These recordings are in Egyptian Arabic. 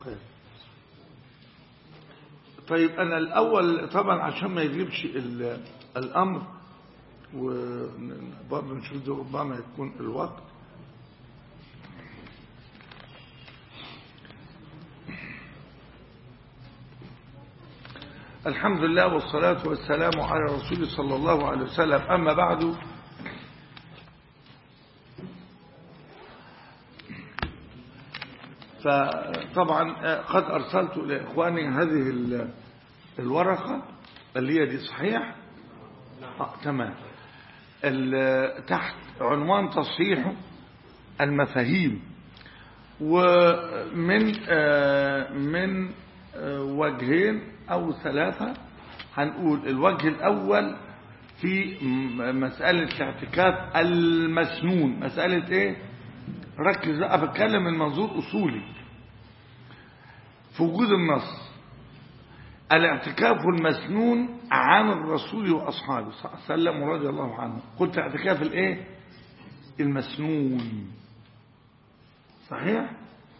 طيب أنا الأول طبعا عشان ما يجيبش ال- الأمر وبرضه نشوف ده ربما يكون الوقت الحمد لله والصلاة والسلام على رسول صلى الله عليه وسلم أما بعد فطبعا قد أرسلت لإخواني هذه ال- الورقة اللي هي دي صحيح آه تمام ال- تحت عنوان تصحيح المفاهيم ومن آه، من آه، وجهين أو ثلاثة هنقول الوجه الأول في م- مسألة الاعتكاف المسنون مسألة ايه ركز بقى بتكلم من منظور أصولي في وجود النص الاعتكاف المسنون عن الرسول وأصحابه صلى الله عليه وسلم ورضي الله عنه قلت اعتكاف الايه المسنون صحيح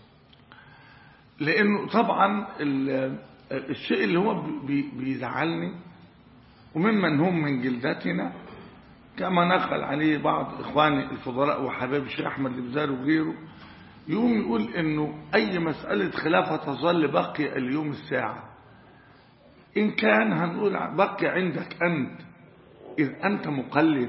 لانه طبعا ال- الشيء اللي هو بي- بيزعلني وممن هم من جلدتنا كما نقل عليه بعض اخواني الفضلاء وحبايب الشيخ احمد البزار وغيره يقوم يقول انه اي مسألة خلافة تظل بقي اليوم الساعة ان كان هنقول بقي عندك انت اذ انت مقلد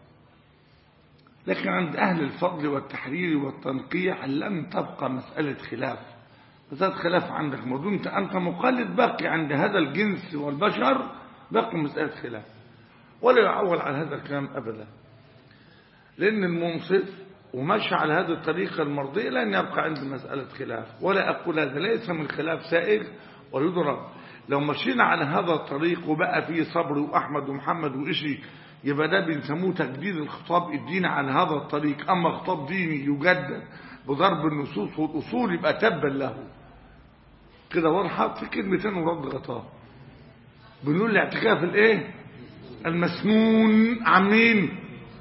لكن عند أهل الفضل والتحرير والتنقيح لن تبقى مسألة خلاف مسألة خلاف عندك ما دمت أنت مقلد باقي عند هذا الجنس والبشر باقي مسألة خلاف ولا يعول على هذا الكلام أبدا لأن المنصف ومشى على هذه الطريقة المرضية لن يبقى عند مسألة خلاف ولا أقول هذا ليس من خلاف سائغ ويضرب لو مشينا على هذا الطريق وبقى فيه صبر وأحمد ومحمد وإشي يبقى ده بنسموه تجديد الخطاب الديني على هذا الطريق أما خطاب ديني يجدد بضرب النصوص والأصول يبقى تبا له كده واضحة في كلمتين ورد غطاه بنقول الاعتكاف الايه المسنون عن مين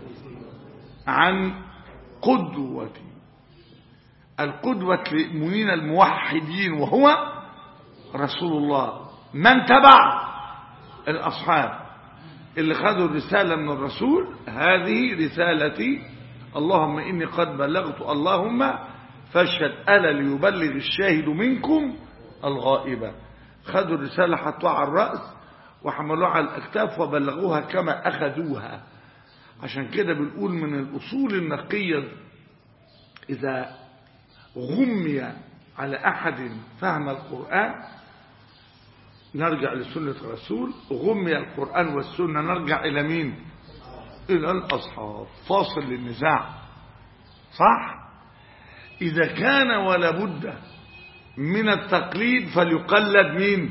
عن قدوتي القدوة للمؤمنين الموحدين وهو رسول الله من تبع الأصحاب اللي خدوا الرسالة من الرسول هذه رسالتي اللهم إني قد بلغت اللهم فاشهد ألا ليبلغ الشاهد منكم الغائبة خدوا الرسالة حطوها على الرأس وحملوها على الأكتاف وبلغوها كما أخذوها عشان كده بنقول من الأصول النقية إذا غمي على أحد فهم القرآن نرجع لسنة الرسول غمي القرآن والسنة نرجع إلى مين إلى الأصحاب فاصل للنزاع صح إذا كان ولا بد من التقليد فليقلد مين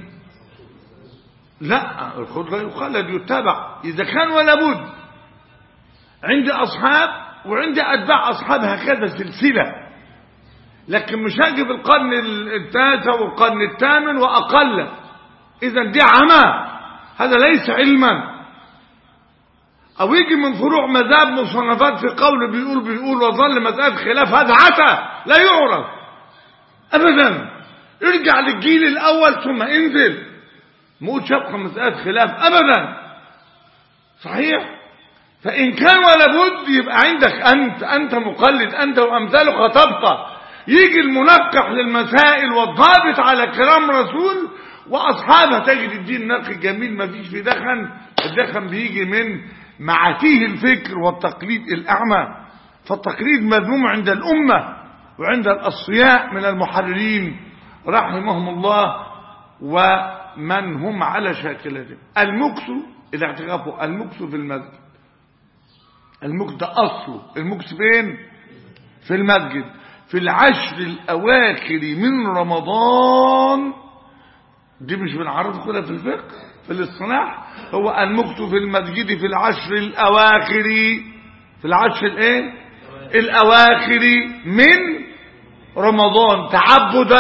لا الخضر لا يقلد يتبع إذا كان ولا بد عندي أصحاب وعندي أتباع أصحاب هكذا سلسلة لكن مش هجيب القرن التاسع والقرن الثامن وأقل إذا دي عمى هذا ليس علما أو يجي من فروع مذاهب مصنفات في قول بيقول بيقول وظل مسألة خلاف هذا عتا لا يعرف أبدا ارجع للجيل الأول ثم انزل مقولش يبقى مسألة خلاف أبدا صحيح فإن كان ولا بد يبقى عندك أنت أنت مقلد أنت وأمثالك هتبقى يجي المنقح للمسائل والضابط على كلام رسول وأصحابها تجد الدين نقي جميل ما فيش في دخن الدخن بيجي من معاتيه الفكر والتقليد الأعمى فالتقليد مذموم عند الأمة وعند الأصفياء من المحررين رحمهم الله ومن هم على شاكلتهم المكس الاعتكاف المكس في المسجد المكس ده أصله المكس فين في المسجد في العشر الأواخر من رمضان دي مش بنعرفه كده في الفقه في الاصطلاح هو المكت في المسجد في العشر الأواخر في العشر الايه الأواخر من رمضان تعبدا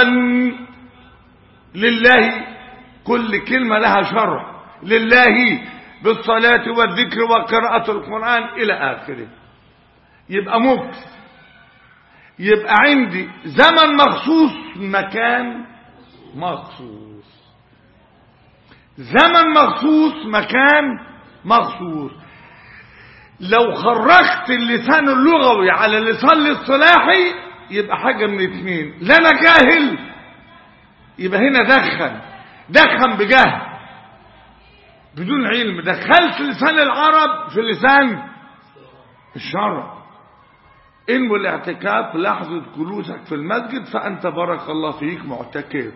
لله كل كلمة لها شرح لله بالصلاة والذكر وقراءة القرآن إلى آخره يبقى مكت يبقى عندي زمن مخصوص مكان مخصوص زمن مخصوص مكان مخصوص لو خرجت اللسان اللغوي على اللسان الاصطلاحي يبقى حاجة من اتنين لا انا جاهل يبقى هنا دخل دخل بجهل بدون علم دخلت لسان العرب في لسان الشرع انوي الاعتكاف لحظة جلوسك في المسجد فأنت بارك الله فيك معتكف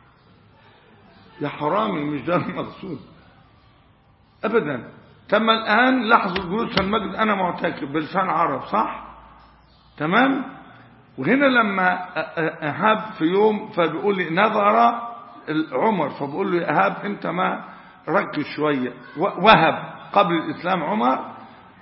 يا حرامي مش ده المقصود أبدا تم الآن لحظة جلوس في المسجد أنا معتكف بلسان عرب صح تمام وهنا لما إيهاب في يوم فبيقول لي نظر عمر فبقول له إيهاب أنت ما ركز شوية وهب قبل الإسلام عمر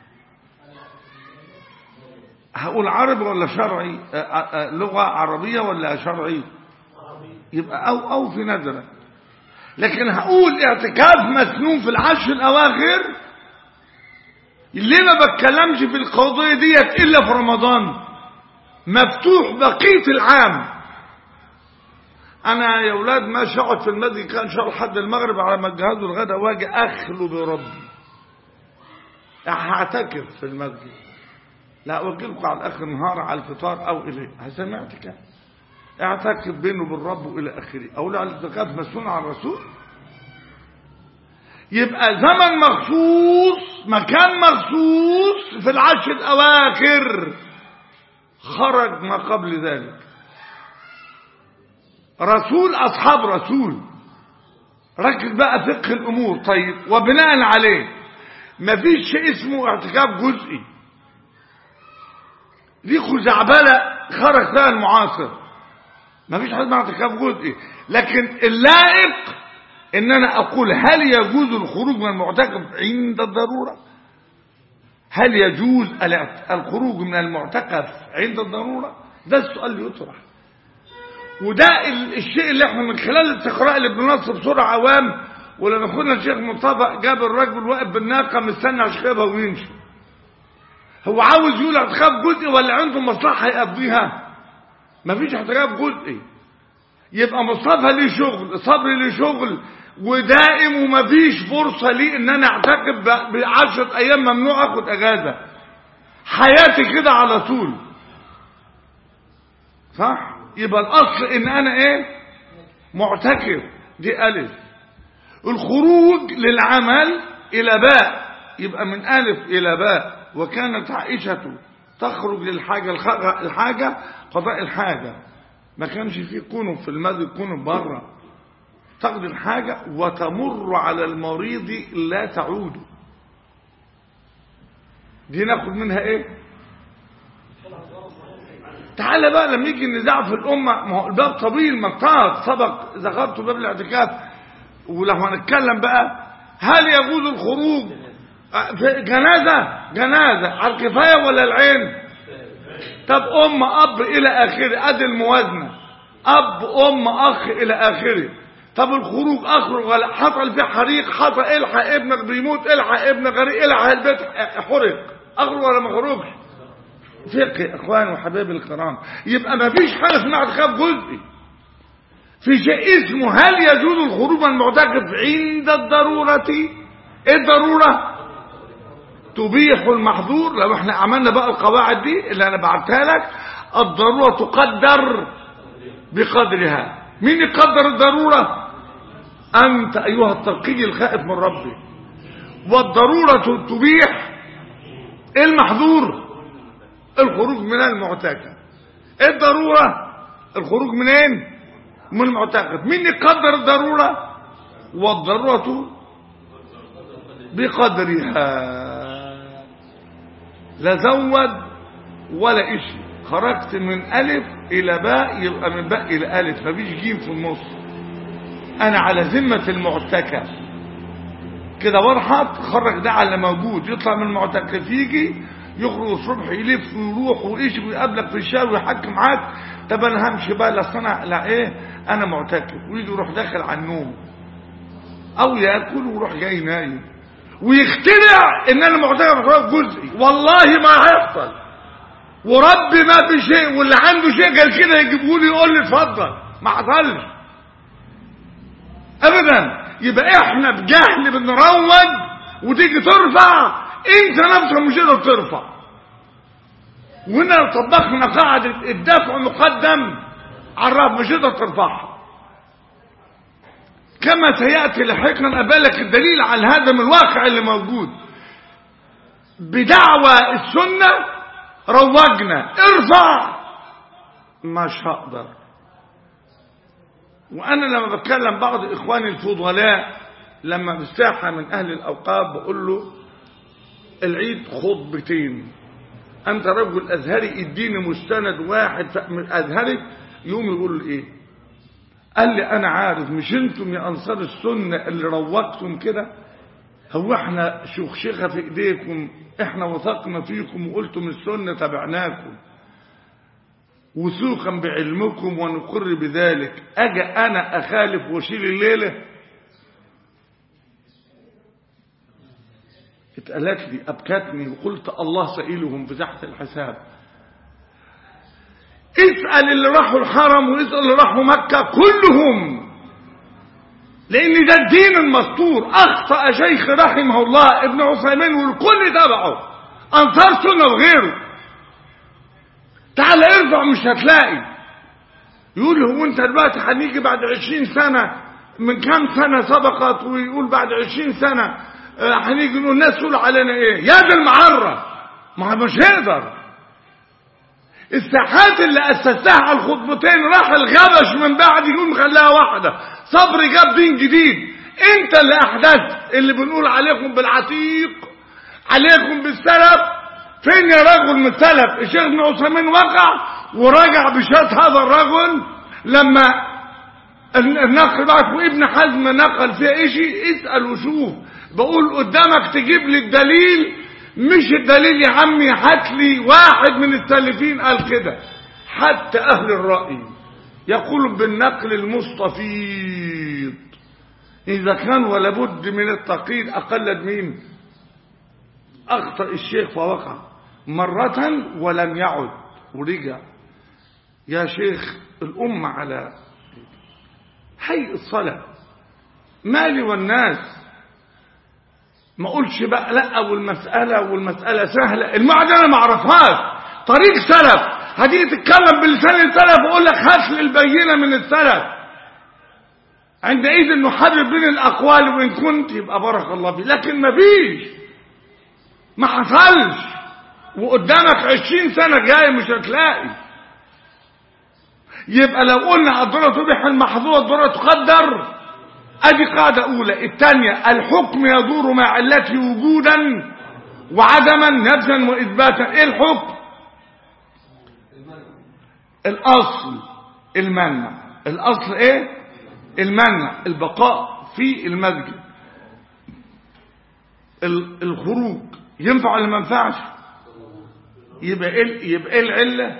هقول عربي ولا شرعي لغة عربية ولا شرعي يبقى أو أو في نظرة لكن هقول اعتكاف مسنون في العشر الأواخر ليه ما بتكلمش في القضية ديت إلا في رمضان مفتوح بقية العام أنا يا أولاد ماشي أقعد في المسجد كان شهر لحد المغرب على ما تجهزوا الغداء واجي أخلو بربي هعتكف في المسجد لا أوكلكم على آخر النهار على الفطار أو إليه هسمع اعتكاف اعتكف بينه وبين ربه إلى آخره أقول على الاعتكاف مسنون على الرسول يبقى زمن مخصوص مكان مخصوص في العشر الأواخر خرج ما قبل ذلك رسول أصحاب رسول ركز بقى فقه الأمور طيب وبناء عليه مفيش شيء اسمه اعتكاف جزئي دي خزعبلة خرج فيها المعاصر مفيش حد مع اعتكاف جزئي لكن اللائق ان انا اقول هل يجوز الخروج من المعتكف عند الضرورة هل يجوز الخروج من المعتكف عند الضرورة ده السؤال اللي يطرح وده الشيء اللي احنا من خلال الاستقراء اللي بننص بسرعة عوام ولما كنا الشيخ مصطفى جاب الراجل واقف بالناقة مستنى عشان يبقى ويمشي هو عاوز يقول اعتكاف جزئي ولا عنده مصلحة يقضيها مفيش اعتكاف جزئي يبقى مصطفى ليه شغل صبري ليه شغل ودائم ومفيش فرصة لي ان انا اعتكف بعشرة ايام ممنوع اخد اجازة حياتي كده على طول صح يبقى الاصل ان انا ايه معتكف دي الف الخروج للعمل الى باء يبقى من الف الى باء وكانت عائشة تخرج للحاجة الحاجة قضاء الحاجة ما كانش فيه كونه في المسجد كونه بره تقضي الحاجة وتمر على المريض لا تعود دي ناخد منها ايه تعالى بقى لما يجي النزاع في الأمة ما هو الباب طويل مطاط سبق ذكرت باب الاعتكاف ولو هنتكلم بقى هل يجوز الخروج في جنازة جنازة على الكفاية ولا العين طب أم أب إلى آخره أدي الموازنة أب أم أخ إلى آخره طب الخروج أخرج ولا حصل في حريق حصل الحق ابنك بيموت الحق ابنك غريق الحق البيت حرق أخرج ولا ما خرجش فقه اخواني وحبايبي الكرام يبقى ما فيش حاجه اسمها اعتكاف جزئي في شيء اسمه هل يجوز الخروج من المعتكف عند الضروره ايه الضروره تبيح المحظور لو احنا عملنا بقى القواعد دي اللي انا بعتها لك الضروره تقدر بقدرها مين يقدر الضروره انت ايها التقي الخائف من ربي والضروره تبيح المحظور الخروج من المعتكف ايه الضرورة الخروج منين من المعتكف مين يقدر الضرورة والضرورة بقدرها لا زود ولا اشي خرجت من الف الى باء يبقى من باء الى الف مفيش جيم في النص انا على ذمة المعتكف كده وارحط خرج ده على موجود يطلع من المعتكف يجي يخرج الصبح يلف ويروح ويجي ويقابلك في الشارع ويحكي معاك طب انا همشي بقى لا انا لا ايه انا معتكف ويجي يروح داخل على النوم او ياكل ويروح جاي نايم ويخترع ان انا معتكف جزئي والله ما هيحصل وربي ما في شيء واللي عنده شيء قال كده يجيبه لي يقول لي اتفضل ما حصلش ابدا يبقى احنا بجهل بنروج وتيجي ترفع انت نفسك مش قادر ترفع وهنا طبقنا قاعدة الدفع مقدم على الرفع مش قادر ترفعها كما سيأتي لاحقا أبالك الدليل على هذا من الواقع اللي موجود بدعوى السنة روجنا ارفع مش هقدر وانا لما بتكلم بعض اخواني الفضلاء لما بستاحة من اهل الاوقاف بقول له العيد خطبتين انت رجل ازهري اديني مستند واحد من ازهري يوم يقول له ايه قال لي انا عارف مش انتم يا انصار السنة اللي روجتم كده هو احنا شخشخة في ايديكم احنا وثقنا فيكم وقلتم السنة تبعناكم وثوقا بعلمكم ونقر بذلك اجي انا اخالف واشيل الليلة اتقالت لي ابكتني وقلت الله سئلهم في تحت الحساب اسأل اللي راحوا الحرم واسأل اللي راحوا مكة كلهم لان ده الدين المستور اخطأ شيخ رحمه الله ابن عثيمين والكل تبعه انصار سنة وغيره تعال ارفع مش هتلاقي يقول هو انت دلوقتي هنيجي بعد عشرين سنة من كام سنة سبقت ويقول بعد عشرين سنة هنيجي نقول الناس تقول علينا ايه يا دي المعرة ما مش هيقدر الساحات اللي اسستها على الخطبتين راح الغبش من بعد يقوم خلاها واحدة صبر جاب دين جديد انت اللي احدثت اللي بنقول عليكم بالعتيق عليكم بالسلف فين يا رجل من السلف الشيخ ابن عثيمين وقع ورجع بشات هذا الرجل لما النقل بقى وابن حزم نقل فيها ايشي اسأل وشوف بقول قدامك تجيب لي الدليل مش الدليل يا عمي هات لي واحد من السالفين قال كده حتى اهل الرأي يقول بالنقل المستفيض اذا كان ولا بد من التقييد اقلد مين اخطأ الشيخ فوقع مرة ولم يعد ورجع يا شيخ الامة على حي الصلاة مالي والناس ما اقولش بقى لا والمسألة والمسألة سهلة المعجنة ما اعرفهاش طريق سلف هتيجي تتكلم بلسان السلف اقول لك هات لي البينة من السلف عندئذ نحرر بين الاقوال وان كنت يبقى بارك الله فيك لكن ما فيش ما حصلش وقدامك عشرين سنة جاية مش هتلاقي يبقى لو قلنا الضرة تبح المحظوظ الضرة تقدر ادي قاعدة اولى الثانية الحكم يدور مع علته وجودا وعدما نفسا واثباتا ايه الحكم الاصل المنع الاصل ايه المنع البقاء في المسجد الخروج ينفع ولا ما ينفعش يبقى ايه يبقى ايه العله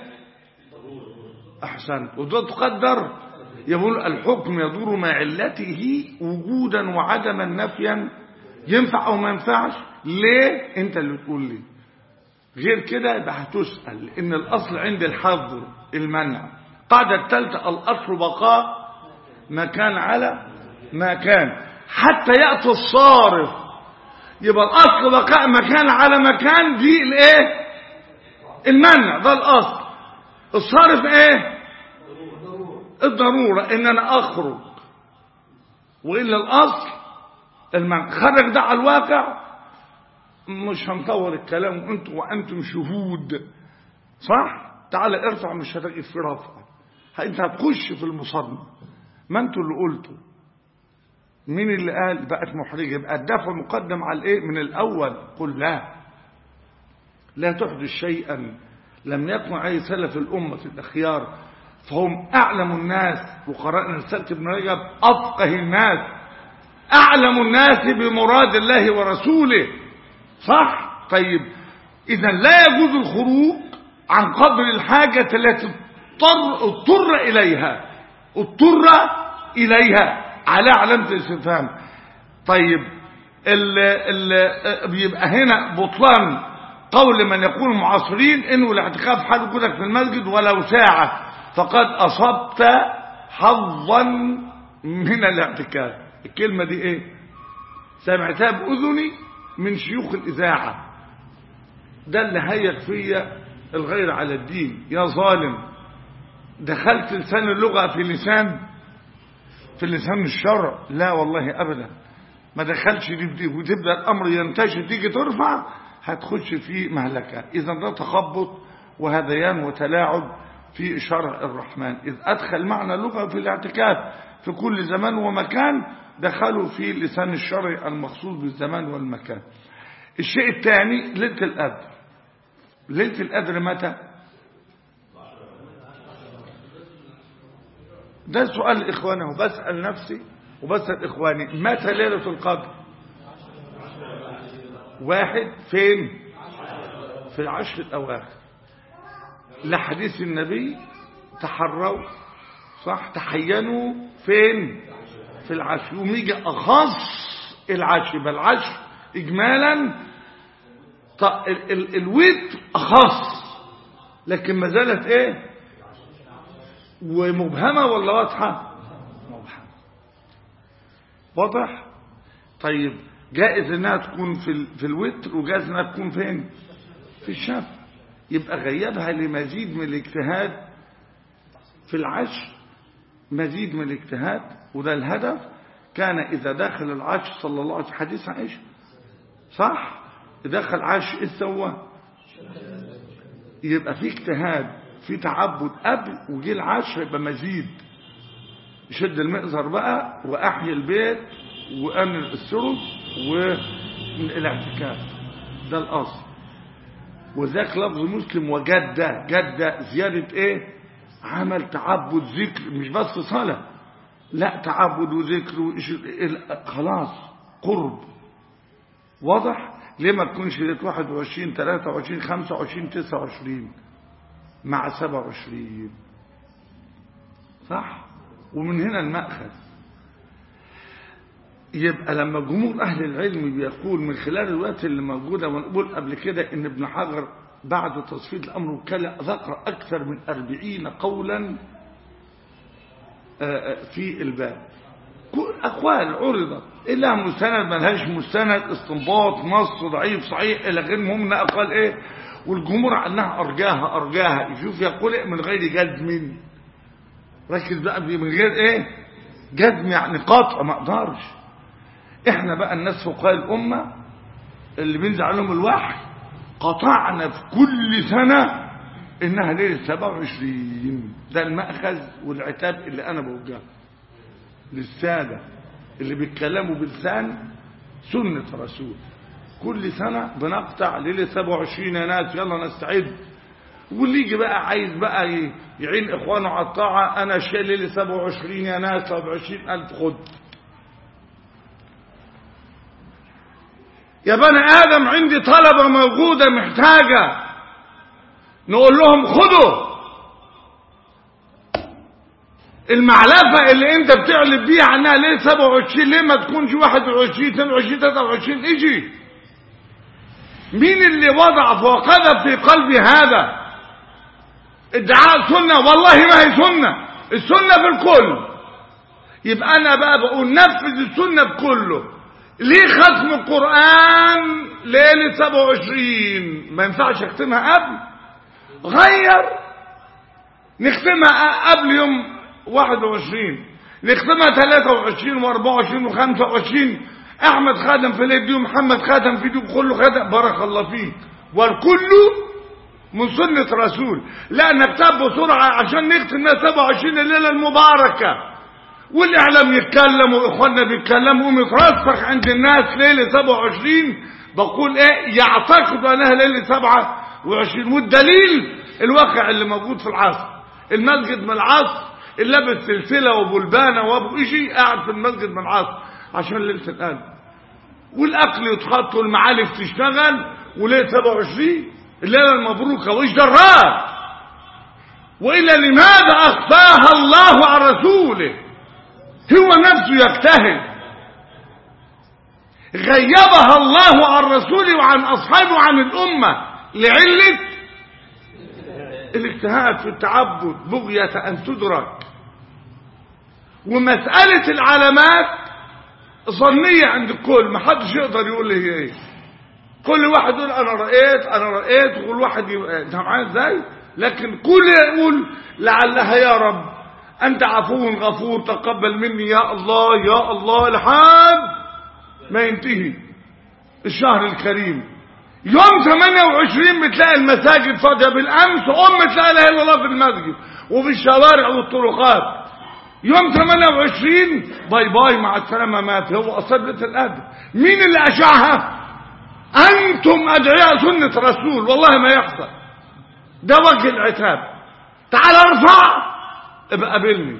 احسنت وده تقدر يقول الحكم يدور مع علته وجودا وعدما نفيا ينفع او ما ينفعش ليه انت اللي تقول لي غير كده يبقى هتسأل ان الاصل عند الحظر المنع قاعدة الثالثة الاصل بقاء ما كان على ما كان حتى يأتي الصارف يبقى الاصل بقاء مكان على مكان دي الايه المنع ده الاصل الصارف ايه الضرورة ان انا اخرج وإلا الاصل المنع خرج ده على الواقع مش هنطور الكلام وانتم وانتم شهود صح تعال ارفع مش هتجد في رفع انت هتخش في المصادمة ما انتوا اللي قلتوا مين اللي قال بقت محرجة يبقى الدفع مقدم على الايه من الاول قل لا لا تحدث شيئا لم يكن عليه سلف الأمة الأخيار فهم أعلم الناس وقرأنا رسالة ابن رجب أفقه الناس أعلم الناس بمراد الله ورسوله صح طيب إذا لا يجوز الخروج عن قدر الحاجة التي اضطر, اضطر إليها اضطر إليها على علامة الاستفهام طيب ال ال بيبقى هنا بطلان قول من يقول المعاصرين انه الاعتكاف حال وجودك في المسجد ولو ساعة فقد اصبت حظا من الاعتكاف الكلمة دي ايه سمعتها بأذني من شيوخ الإذاعة ده اللي هيك فيا الغير على الدين يا ظالم دخلت لسان اللغة في لسان في لسان الشرع لا والله أبدا ما دخلش دي بدي وتبدأ الأمر ينتشر تيجي ترفع هتخش في مهلكة إذا ده تخبط وهذيان وتلاعب في شرع الرحمن إذ أدخل معنى اللغة في الاعتكاف في كل زمان ومكان دخلوا في لسان الشرع المخصوص بالزمان والمكان الشيء الثاني ليلة القدر ليلة القدر متى ده سؤال إخوانه بسأل نفسي وبسأل إخواني متى ليلة القدر واحد فين في العشر الأواخر لحديث النبي تحروا صح تحينوا فين في العشر يوم يجي أخص العشر بل العشر إجمالا ال ال الوتر أخص لكن ما زالت إيه ومبهمة ولا واضحة مبهمة واضح طيب جائز انها تكون في في الوتر وجائز انها تكون فين في الشفع يبقى غيبها لمزيد من الاجتهاد في العشر مزيد من الاجتهاد وده الهدف كان إذا دخل العشر صلى الله عليه وسلم حديث عائشة صح دخل عشر ايه سوى يبقى في اجتهاد في تعبد قبل وجي العشر يبقى مزيد يشد المئزر بقى وأحيي البيت وأمن السرد والاعتكاف ده الأصل وذاك لفظ مسلم وجدة جدة زيادة ايه عمل تعبد ذكر مش بس صلاة لا تعبد وذكر وإيش خلاص قرب واضح ليه ما تكونش ليله 21 23 25 29 مع 27 صح ومن هنا المأخذ يبقى لما جمهور أهل العلم بيقول من خلال الوقت اللي موجودة ونقول قبل كده إن ابن حجر بعد تصفية الأمر وكالة ذكر أكثر من أربعين قولا في الباب كل أقوال عرضت إلا مستند ملهاش مستند استنباط نص ضعيف صحيح إلى غير مهم إنها أقوال إيه والجمهور عنها أرجاها أرجاها يشوف يقول إيه من غير جزم ركز بقى من غير إيه جزم يعني قطع ما أقدرش إحنا بقى الناس فقهاء الأمة اللي بينزل عليهم الوحي قطعنا في كل سنة إنها ليلة 27 ده المأخذ والعتاب اللي أنا بوجهه للسادة اللي بيتكلموا بلسان سنة رسول كل سنة بنقطع ليلة 27 يا ناس يلا نستعد واللي يجي بقى عايز بقى يعين إخوانه على الطاعة أنا شايل ليلة 27 يا ناس 27 ألف خد يا بني آدم عندي طلبة موجودة محتاجة نقول لهم خدوا المعلفة اللي انت بتعلب بيها عنها ليه 27 ليه ما تكونش 21 22 23 اجي مين اللي وضع وقذف في قلبي هذا ادعاء سنة والله ما هي سنة السنة في الكل يبقى انا بقى بقول نفذ السنة بكله ليه ختم القرآن ليلة 27 ما ينفعش اختمها قبل غير نختمها قبل يوم 21 نختمها 23 و24 و25 احمد خادم في ليل دي ومحمد خادم في دي وكله خادم بارك الله فيك والكل من سنة رسول لا نكتب بسرعة عشان نختم 27 الليلة المباركة والاعلام يتكلم واخواننا بيتكلموا ومترسخ عند الناس ليلة 27 بقول ايه يعتقد انها ليلة 27 والدليل الواقع اللي موجود في العصر المسجد من العصر اللي لابس سلسله وبلبانه وابو شيء قاعد في المسجد من العصر عشان ليله القلب والاكل يتحط والمعالف تشتغل وليله 27 الليله المبروكه وايش دراك والا لماذا اخفاها الله عن رسوله هو نفسه يجتهد غيبها الله عن رسوله وعن اصحابه وعن الامه لعله الاجتهاد في التعبد بغية أن تدرك ومسألة العلامات ظنية عند الكل ما حدش يقدر يقول لي هي ايه كل واحد يقول انا رأيت انا رأيت وكل واحد يبقى انت معايا ازاي لكن كل يقول لعلها يا رب انت عفو غفور تقبل مني يا الله يا الله لحد ما ينتهي الشهر الكريم يوم 28 بتلاقي المساجد فاضيه بالامس وام تلاقي لا اله الا الله في المسجد وفي الشوارع والطرقات يوم 28 باي باي مع السلامه مات هو اصابه القدر مين اللي اشعها انتم ادعياء سنه رسول والله ما يحصل ده وجه العتاب تعال ارفع ابقى قابلني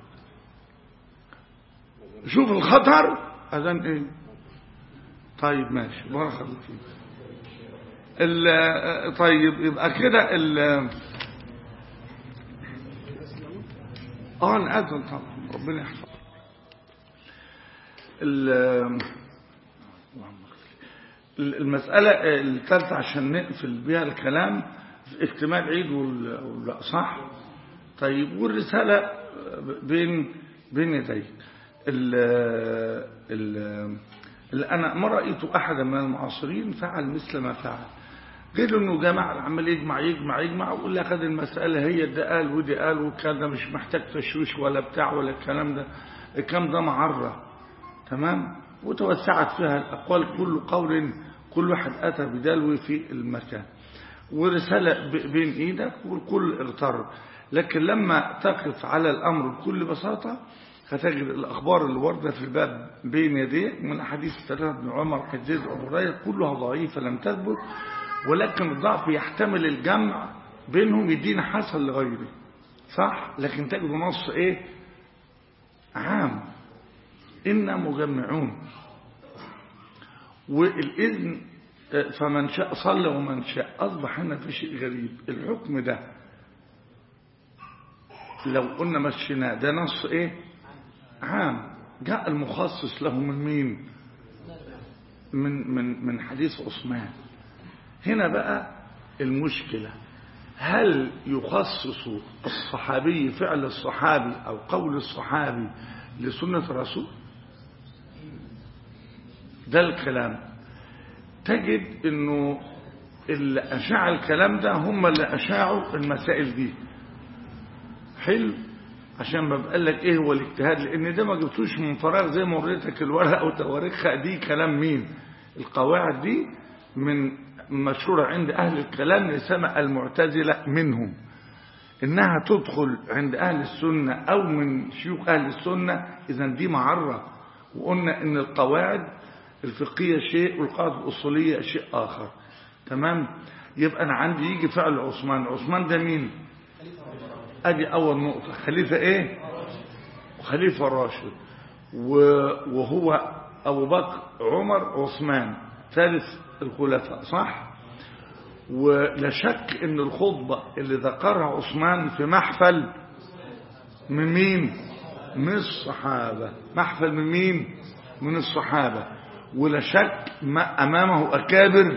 شوف الخطر اذان ايه طيب ماشي بارك الله فيك ال- طيب يبقى كده ال اه نأذن طبعا ربنا يحفظ ال- المسألة الثالثة عشان نقفل بيها الكلام اجتماع العيد وال- ولا صح طيب والرسالة بين بين يديك ال ال ال- أنا ما رأيت أحدا من المعاصرين فعل مثل ما فعل غير انه جماعة عمال يجمع يجمع يجمع ويقول لك هذه المسألة هي ده قال ودي قال والكلام ده مش محتاج تشويش ولا بتاع ولا الكلام ده الكلام ده معرة تمام وتوسعت فيها الأقوال كل قول كل واحد أتى بدلو في المكان ورسالة ب- بين إيدك والكل اغتر لكن لما تقف على الأمر بكل بساطة هتجد الأخبار اللي واردة في الباب بين يديك من أحاديث ثلاثة بن عمر حجاز أبو هريرة كلها ضعيفة لم تثبت ولكن الضعف يحتمل الجمع بينهم يدينا حسن لغيره صح لكن تجد نص ايه عام إنا مجمعون والإذن آه، فمن شاء صلى ومن شاء أصبح هنا في شيء غريب الحكم ده لو قلنا مشيناه ده نص ايه عام جاء المخصص له من مين من من من حديث عثمان هنا بقى المشكلة هل يخصص الصحابي فعل الصحابي أو قول الصحابي لسنة الرسول ده الكلام تجد انه اللي أشاع الكلام ده هم اللي أشاعوا المسائل دي حلو عشان ما بقول لك ايه هو الاجتهاد لان ده ما جبتوش من فراغ زي ما وريتك الورقه وتواريخها دي كلام مين القواعد دي من مشهوره عند اهل الكلام لسمع المعتزله منهم انها تدخل عند اهل السنه او من شيوخ اهل السنه اذا دي معره وقلنا ان القواعد الفقهيه شيء والقواعد الاصوليه شيء اخر تمام يبقى انا عندي يجي فعل عثمان عثمان ده مين ادي اول نقطة خليفة ايه خليفة راشد و- وهو ابو بكر عمر عثمان ثالث الخلفاء صح ولا شك ان الخطبة اللي ذكرها عثمان في محفل من مين من الصحابة محفل من مين من الصحابة ولا شك ما امامه اكابر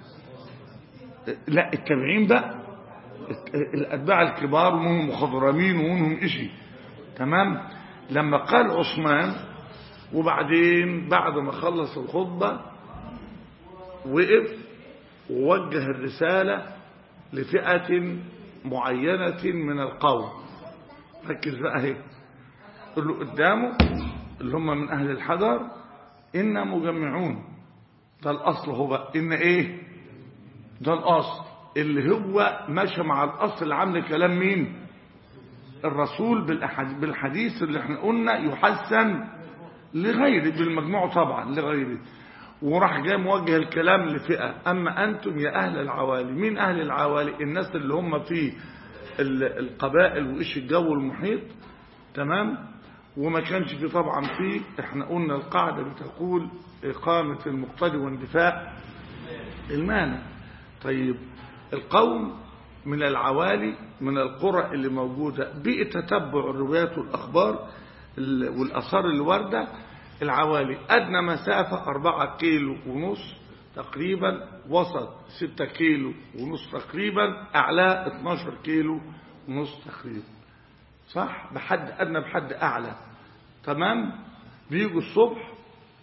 لا التابعين بقى الأتباع الكبار ومنهم مخضرمين ومنهم إشي تمام لما قال عثمان وبعدين بعد ما خلص الخطبة وقف ووجه الرسالة لفئة معينة من القوم ركز بقى اهي قل له قدامه اللي هم من أهل الحجر إنا مجمعون ده الأصل هو بقى إن إيه ده الأصل اللي هو ماشي مع الأصل العام لكلام مين الرسول بالأحد- بالحديث اللي احنا قلنا يحسن لغيره بالمجموع طبعا لغيره وراح جاي موجه الكلام لفئة أما أنتم يا أهل العوالي مين أهل العوالي الناس اللي هم في ال- القبائل وإيش الجو المحيط تمام وما كانش في طبعا في احنا قلنا القاعدة بتقول إقامة المقتدي واندفاع المانع طيب القوم من العوالي من القرى اللي موجودة بتتبع الروايات والأخبار ال- والأثار اللي واردة العوالي أدنى مسافة أربعة كيلو ونص تقريبا وسط ستة كيلو ونص تقريبا أعلى 12 كيلو ونص تقريبا صح بحد أدنى بحد أعلى تمام بيجوا الصبح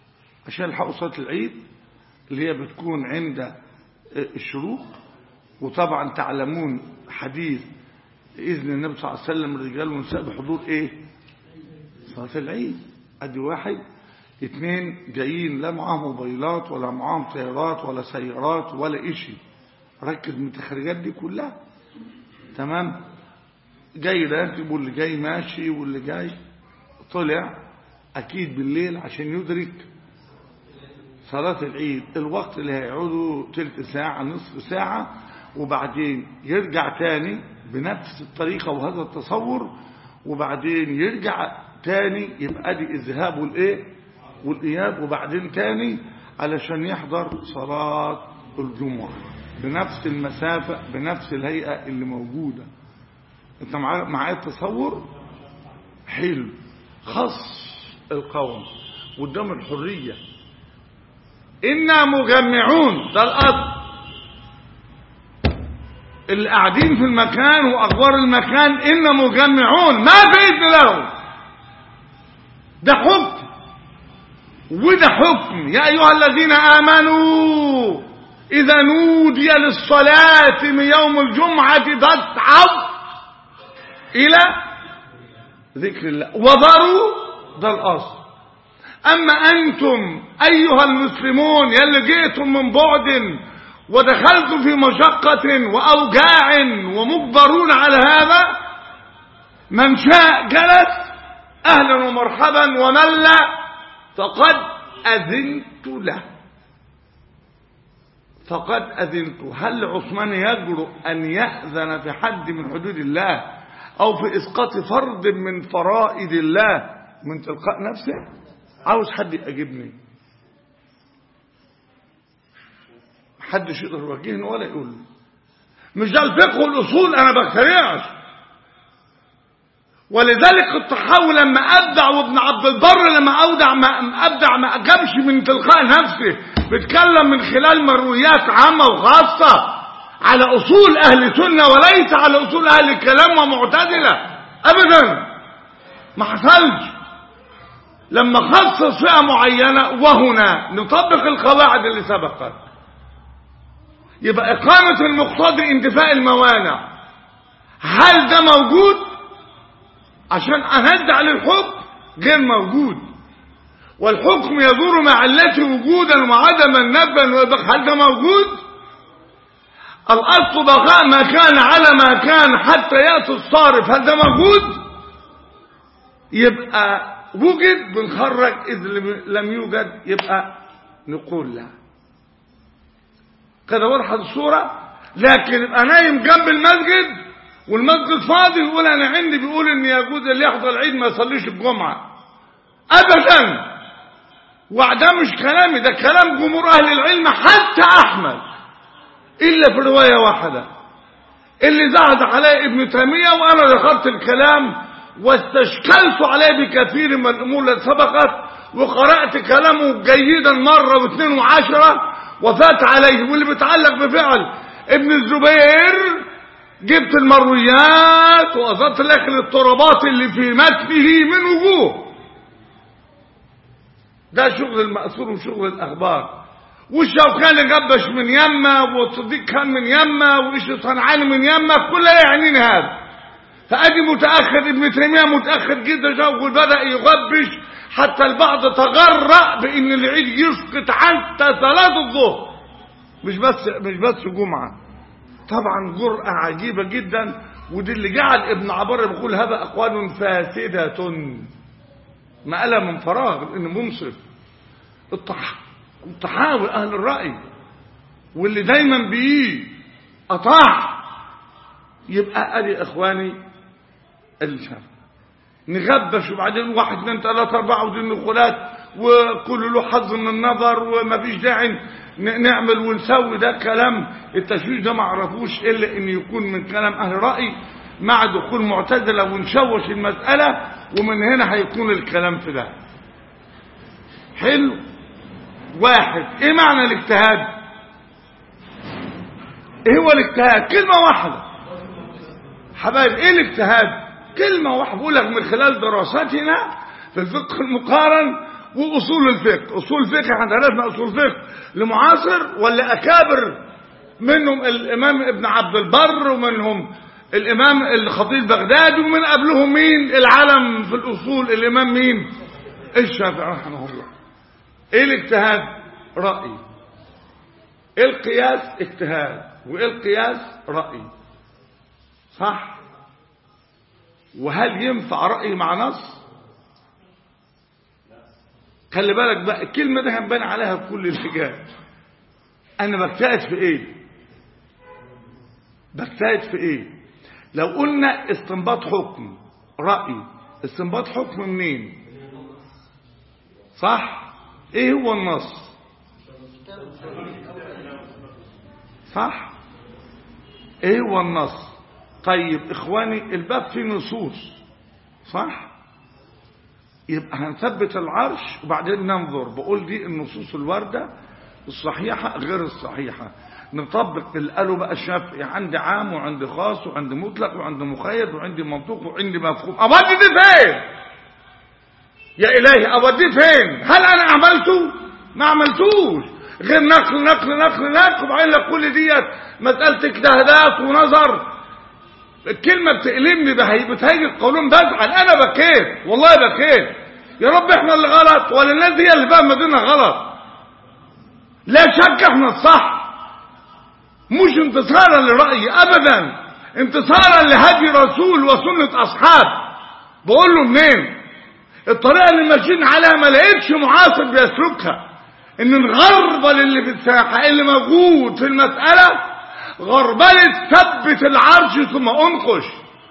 عشان يلحقوا صلاة العيد اللي هي بتكون عند الشروق وطبعا تعلمون حديث إذن النبي صلى الله عليه وسلم الرجال والنساء بحضور إيه صلاة العيد أدي واحد اتنين جايين لا معاهم موبايلات ولا معاهم طيارات ولا سيارات ولا إشي ركز من التخريجات دي كلها تمام جاي راكب واللي جاي ماشي واللي جاي طلع أكيد بالليل عشان يدرك صلاة العيد الوقت اللي هيقعدوا تلت ساعة نصف ساعة وبعدين يرجع تاني بنفس الطريقة وهذا التصور وبعدين يرجع تاني يبقى دي الذهاب والايه والإياب وبعدين تاني علشان يحضر صلاة الجمعة بنفس المسافة بنفس الهيئة اللي موجودة انت معايا التصور حلو خص القوم قدام الحرية إنا مجمعون ده الأصل اللي قاعدين في المكان وأخبار المكان إنا مجمعون ما في إذن له ده حكم وده حكم يا أيها الذين آمنوا إذا نودي للصلاة من يوم الجمعة فاسعوا إلى ذكر الله وضروا ده الأصل أما أنتم أيها المسلمون يلي جئتم من بعد ودخلتم في مشقة وأوجاع ومجبرون على هذا من شاء جلس أهلا ومرحبا ومن لا فقد أذنت له فقد أذنت هل عثمان يجرؤ أن يأذن في حد من حدود الله أو في إسقاط فرض من فرائض الله من تلقاء نفسه عاوز حد يجيبني محدش يقدر يوجهني ولا يقول لي مش ده الفقه والاصول انا بخترعش ولذلك الطحاوي لما ابدع وابن عبد البر لما اودع ما ابدع ما اجابش من تلقاء نفسه بيتكلم من خلال مرويات عامه وخاصه على اصول اهل سنه وليس على اصول اهل الكلام ومعتزله ابدا ما حصلش لما خصص فئة معينة وهنا نطبق القواعد اللي سبقت يبقى إقامة المقتضي انتفاء الموانع هل ده موجود عشان أندع للحكم غير موجود والحكم يدور مع علته وجودا وعدما نفا هل ده موجود الأصل بقاء ما كان على ما كان حتى يأتي الصارف هل ده موجود يبقى وجد بنخرج إذ لم يوجد يبقى نقول لا كده وضحت الصورة لكن يبقى نايم جنب المسجد والمسجد فاضي يقول أنا عندي بيقول إن يجوز اللي يحضر العيد ما يصليش الجمعة أبدا وده مش كلامي ده كلام جمهور أهل العلم حتى أحمد إلا في رواية واحدة اللي زهد عليه ابن تيمية وأنا ذكرت الكلام واستشكلت عليه بكثير من الأمور التي سبقت وقرأت كلامه جيدا مرة واثنين وعشرة وفات عليه واللي بيتعلق بفعل ابن الزبير جبت المرويات وأظهرت لك الاضطرابات اللي في متنه من وجوه ده شغل المأثور وشغل الأخبار والشوكاني جبش من يمه والصديق كان من يمه وإيش صنعاني من يمه كلها يعنيني هذا فأدي متأخر ابن تيمية متأخر جدا شوقه بدأ يغبش حتى البعض تغرق بأن العيد يسقط حتى صلاة الظهر مش بس مش بس جمعة طبعا جرأة عجيبة جدا ودي اللي جعل ابن عبر بيقول هذا أقوال فاسدة ما قالها من فراغ إنه منصف الطح... التحاول أهل الرأي واللي دايما بيه أطاع يبقى أدي إخواني الشر نغبش وبعدين واحد اثنين ثلاثة أربعة ودي النقولات وكل له حظ من النظر وما فيش داعي نعمل ونسوي ده كلام التشويش ده ما عرفوش إلا إن يكون من كلام أهل رأي مع دخول معتزلة ونشوش المسألة ومن هنا هيكون الكلام في ده حلو واحد ايه معنى الاجتهاد ايه هو الاجتهاد كلمة واحدة حبايب ايه الاجتهاد كلمة واحدة بقول لك من خلال دراستنا في الفقه المقارن واصول الفقه اصول الفقه احنا درسنا اصول فقه لمعاصر ولا اكابر منهم الامام ابن عبد البر ومنهم الامام الخطيب بغدادي ومن قبلهم مين العالم في الاصول الامام مين الشافعي رحمه الله ايه الاجتهاد راي ايه القياس اجتهاد وايه القياس راي صح وهل ينفع راي مع نص خلي بالك بقى الكلمه دي هنبان عليها في كل الحجاب انا بجتهد في ايه بجتهد في ايه لو قلنا استنباط حكم راي استنباط حكم منين صح ايه هو النص صح ايه هو النص طيب اخواني الباب فيه نصوص صح يبقى هنثبت العرش وبعدين ننظر بقول دي النصوص الواردة الصحيحة غير الصحيحة نطبق اللي قالوا بقى الشافعي عندي عام وعندي خاص وعندي مطلق وعندي مقيد وعندي منطوق وعندي مفهوم اودي دي فين يا الهي اوديه فين هل انا عملته ما عملتوش غير نقل نقل نقل نقل وبعدين لك كل ديت مساله اجتهادات ونظر الكلمه بتألمني بهي بتهيج القولون بزعل انا بكيت والله بكيت يا رب احنا اللي غلط ولا الناس هي اللي فاهمه دينها غلط لا شك احنا الصح مش انتصارا لرأيي ابدا انتصارا لهدي رسول وسنة اصحاب بقول له منين الطريقة اللي ماشيين عليها ما لقيتش معاصر بيسلكها ان الغربل اللي في الساحة اللي موجود في المسألة غربلة ثبت العرش ثم انقش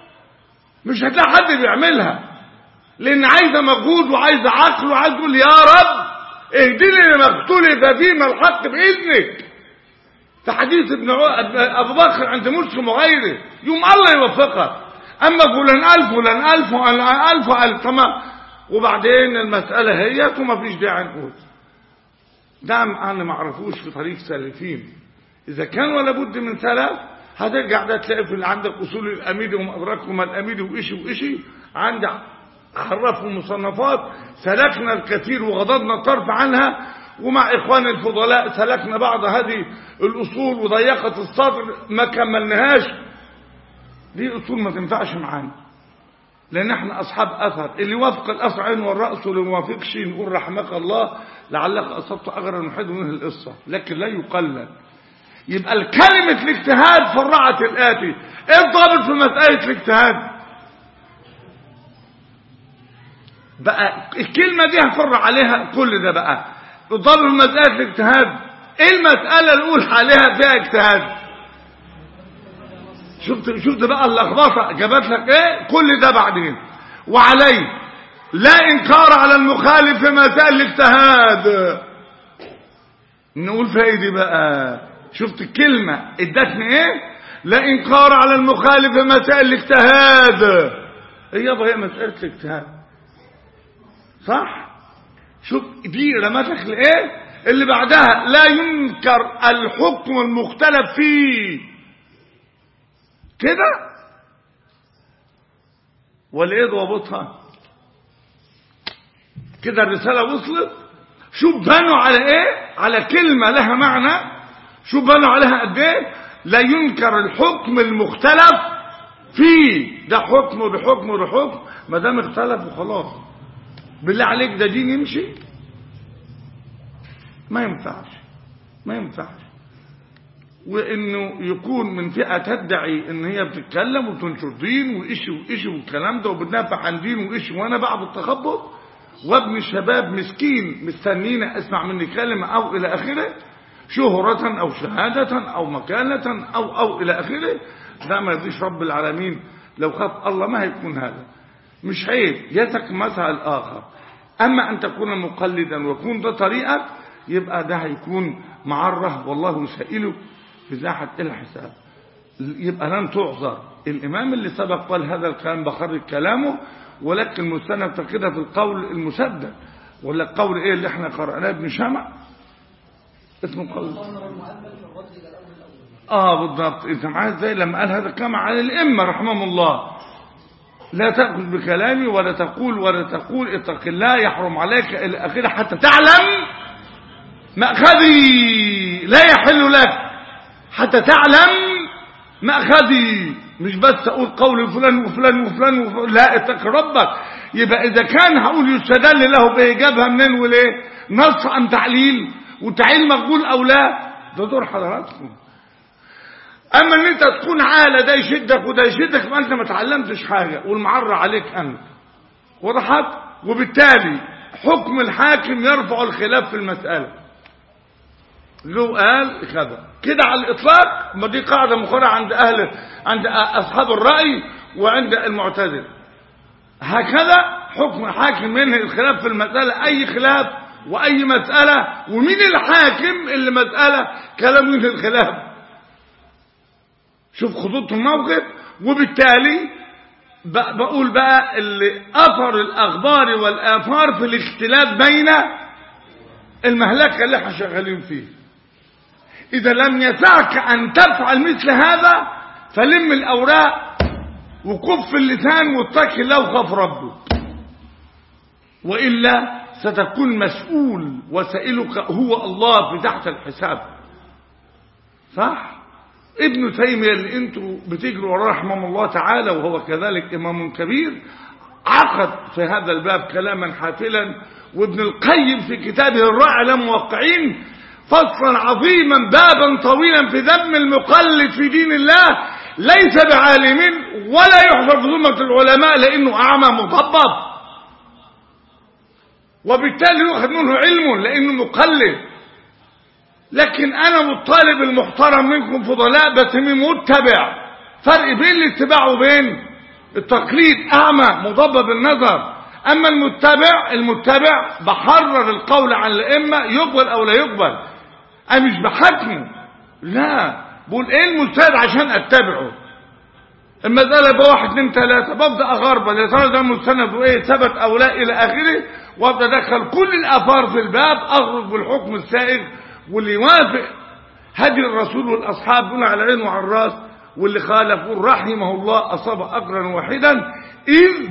مش هتلاقي حد بيعملها لان عايزة مجهود وعايزة عقل وعايز تقول يا رب اهدني لما اختلف فيما الحق باذنك في حديث ابن عو... ابو بكر عند مسلم وغيره يوم الله يوفقك اما فلان الف فلان الف فلان الف الف تمام وبعدين المسألة هي وما فيش داعي نقول ده انا ما اعرفوش في طريق سلفين اذا كان ولا بد من سلف هترجع ده تلاقي في اللي عندك اصول الاميدي وما ادراكم الاميدي وإشي وإشي عندك عرفوا مصنفات سلكنا الكثير وغضضنا الطرف عنها ومع إخوان الفضلاء سلكنا بعض هذه الأصول وضيقت الصدر ما كملناهاش دي أصول ما تنفعش معانا لأن احنا أصحاب أثر اللي وافق الأثر عين والرأس واللي ما وافقش نقول رحمك الله لعلك أصبت أغرى نحد منه القصة لكن لا يقلل يبقى الكلمة الاجتهاد فرعت الآتي ايه الضابط في مسألة الاجتهاد بقى الكلمة دي هفرع عليها كل ده بقى الضابط في مسألة الاجتهاد ايه المسألة اللي اقول عليها فيها اجتهاد شفت شفت بقى اللخبطه جابت لك ايه كل ده بعدين وعليه لا انكار على المخالف في مسائل الاجتهاد نقول فيها ايه دي بقى شفت الكلمه ادتني ايه لا انكار على المخالف في مسائل الاجتهاد ايه يابا هي مساله الاجتهاد صح شوف دي رمتك لايه اللي بعدها لا ينكر الحكم المختلف فيه كده ولا ايه ضوابطها كده الرسالة وصلت شوف بنوا على ايه على كلمة لها معنى شوف بنوا عليها قد ايه لا ينكر الحكم المختلف فيه ده حكم بحكم بحكم ما دام اختلف وخلاص بالله عليك ده دين يمشي ما ينفعش ما ينفعش وانه يكون من فئة تدعي ان هي بتتكلم وتنشر دين وإشي وإشي والكلام ده وبتدافع عن دين وإشي وانا بعد التخبط وابن شباب مسكين مستنينا اسمع مني كلمة او الى اخره شهرة او شهادة او مكانة او او الى اخره ده ما يرضيش رب العالمين لو خاف الله ما هيكون هذا مش عيب يتك مسعى الاخر اما ان تكون مقلدا ويكون ده طريقك يبقى ده هيكون معره والله سائله في ساحة الحساب يبقى لن تعذر الإمام اللي سبق قال هذا الكلام بخرج كلامه ولكن مستند كده في القول المسدد ولا القول ايه اللي احنا قرأناه ابن شمع اسمه قول اه بالضبط انت معايا ازاي لما قال هذا الكلام على الائمه رحمهم الله لا تأخذ بكلامي ولا تقول ولا تقول اتق الله يحرم عليك إلى آخره حتى تعلم مأخذي لا يحل لك حتى تعلم مأخذي مش بس أقول قول فلان وفلان وفلان, وفلان لا اتق ربك يبقى إذا كان هقول يستدل له بإيه جابها منين وليه نص أم تعليل وتعليل مقبول أو لا ده دور حضراتكم اما ان انت تكون عالة ده يشدك وده يشدك ما انت ما تعلمتش حاجة والمعرة عليك انت وضحت وبالتالي حكم الحاكم يرفع الخلاف في المسألة له قال كذا كده على الاطلاق ما دي قاعدة مقررة عند اهل عند اصحاب الرأي وعند المعتزله هكذا حكم الحاكم ينهي الخلاف في المسألة اي خلاف واي مسألة ومين الحاكم اللي مسألة كلام ينهي الخلاف شوف خطوط الموقف وبالتالي بقول بقى اللي أثر الأخبار والآثار في الاختلاف بين المهلكة اللي احنا شغالين فيه إذا لم يسعك أن تفعل مثل هذا فلم الأوراق وكف اللسان واتق الله وخاف ربه وإلا ستكون مسؤول وسائلك هو الله في تحت الحساب صح؟ ابن تيمية اللي انتوا بتجروا وراه رحمه الله تعالى وهو كذلك امام كبير عقد في هذا الباب كلاما حافلا وابن القيم في كتابه الرائع للموقعين فصلا عظيما بابا طويلا في ذم المقلد في دين الله ليس بعالم ولا يحفظ في ذمة العلماء لانه اعمى مطبب وبالتالي يؤخذ منه علم لانه مقلد لكن انا والطالب المحترم منكم فضلاء بس متبع فرق بين الاتباع وبين التقليد اعمى مضبب النظر اما المتبع المتبع بحرر القول عن الائمه يقبل او لا يقبل انا مش بحكمه لا بقول ايه المجتهد عشان اتبعه المسألة يبقى واحد اتنين تلاتة ببدأ أغربل يا ترى ده مستند وإيه ثبت أو لا إلى آخره وأبدأ أدخل كل الآثار في الباب أخرج بالحكم السائغ واللي يوافق هدي الرسول والأصحاب دون على العين وعلى الراس واللي خالف رحمه الله أصاب أقرا واحدا إذ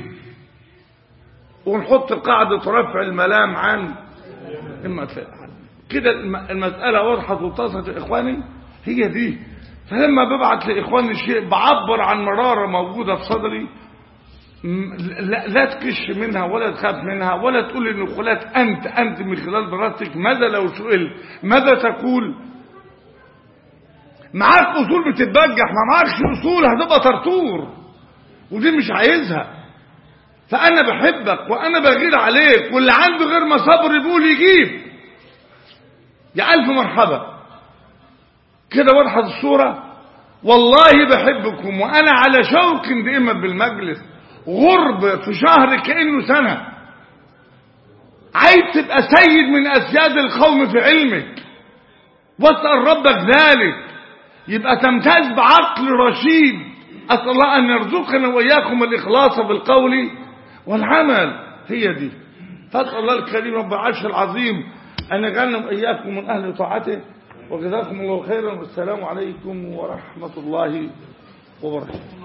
ونحط قاعدة رفع الملام عن إما كده المسألة وضحت واتصلت يا إخواني هي دي فلما ببعت لإخواني الشيء بعبر عن مرارة موجودة في صدري لا, لا تكش منها ولا تخاف منها ولا تقول النقولات أنت أنت من خلال دراستك ماذا لو سئل ماذا تقول معاك أصول بتتبجح ما معكش أصول هتبقى طرطور ودي مش عايزها فأنا بحبك وأنا بغير عليك واللي عنده غير ما صبر يقول يجيب يا ألف مرحبا كده وضحت الصورة والله بحبكم وأنا على شوق دائما بالمجلس غرب في شهر كأنه سنة عايز تبقى سيد من أسياد القوم في علمك واسأل ربك ذلك يبقى تمتاز بعقل رشيد أسأل الله أن يرزقنا وإياكم الإخلاص بالقول والعمل هي دي فأسأل الله الكريم رب العرش العظيم أن يجعلنا وإياكم من أهل طاعته وجزاكم الله خيرا والسلام عليكم ورحمة الله وبركاته